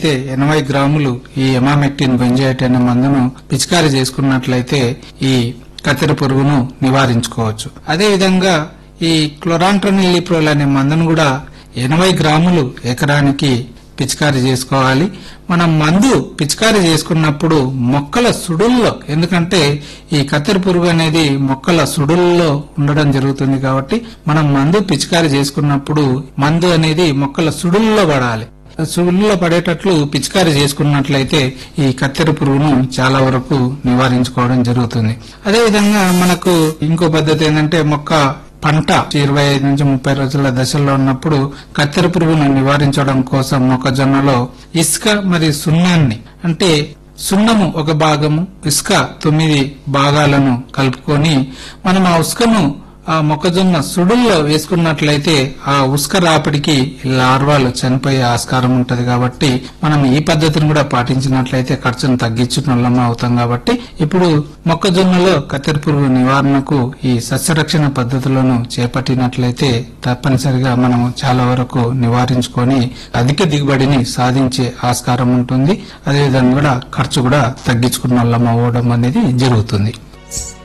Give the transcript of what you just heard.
చేసుకున్నట్లయితే ఎనభై గ్రాములు ఈ ఎమామెక్టిన్ బెంజైట్ అనే మందును పిచికారీ చేసుకున్నట్లయితే ఈ కత్తెర పురుగును నివారించుకోవచ్చు అదే విధంగా ఈ క్లోరాంట్రనిలిప్రోల్ అనే మందును కూడా ఎనభై గ్రాములు ఎకరానికి పిచికారీ చేసుకోవాలి మనం మందు పిచికారీ చేసుకున్నప్పుడు మొక్కల సుడుల్లో ఎందుకంటే ఈ కత్తెర పురుగు అనేది మొక్కల సుడుల్లో ఉండడం జరుగుతుంది కాబట్టి మనం మందు పిచికారీ చేసుకున్నప్పుడు మందు అనేది మొక్కల సుడుల్లో పడాలి సుడుల్లో పడేటట్లు పిచికారీ చేసుకున్నట్లయితే ఈ కత్తెర పురుగును చాలా వరకు నివారించుకోవడం జరుగుతుంది అదేవిధంగా మనకు ఇంకో పద్ధతి ఏంటంటే మొక్క పంట ఇరవై ఐదు నుంచి ముప్పై రోజుల దశలో ఉన్నప్పుడు కత్తెర పురుగును నివారించడం కోసం మొక్కజొన్నలో ఇసుక మరియు సున్నాన్ని అంటే సున్నము ఒక భాగము ఇసుక తొమ్మిది భాగాలను కలుపుకొని మనం ఆ ఉసుకను ఆ మొక్కజొన్న సుడుల్లో వేసుకున్నట్లయితే ఆ ఉసుక రాపిడికి లార్వాలు చనిపోయే ఆస్కారం ఉంటది కాబట్టి మనం ఈ పద్ధతిని కూడా పాటించినట్లయితే ఖర్చును తగ్గించిన వాళ్ళం అవుతాం కాబట్టి ఇప్పుడు మొక్కజొన్నలో కత్తెర పురుగు నివారణకు ఈ సస్యరక్షణ పద్ధతులను చేపట్టినట్లయితే తప్పనిసరిగా మనం చాలా వరకు నివారించుకొని అధిక దిగుబడిని సాధించే ఆస్కారం ఉంటుంది అదేవిధంగా కూడా ఖర్చు కూడా తగ్గించుకున్న వాళ్ళం అవ్వడం అనేది జరుగుతుంది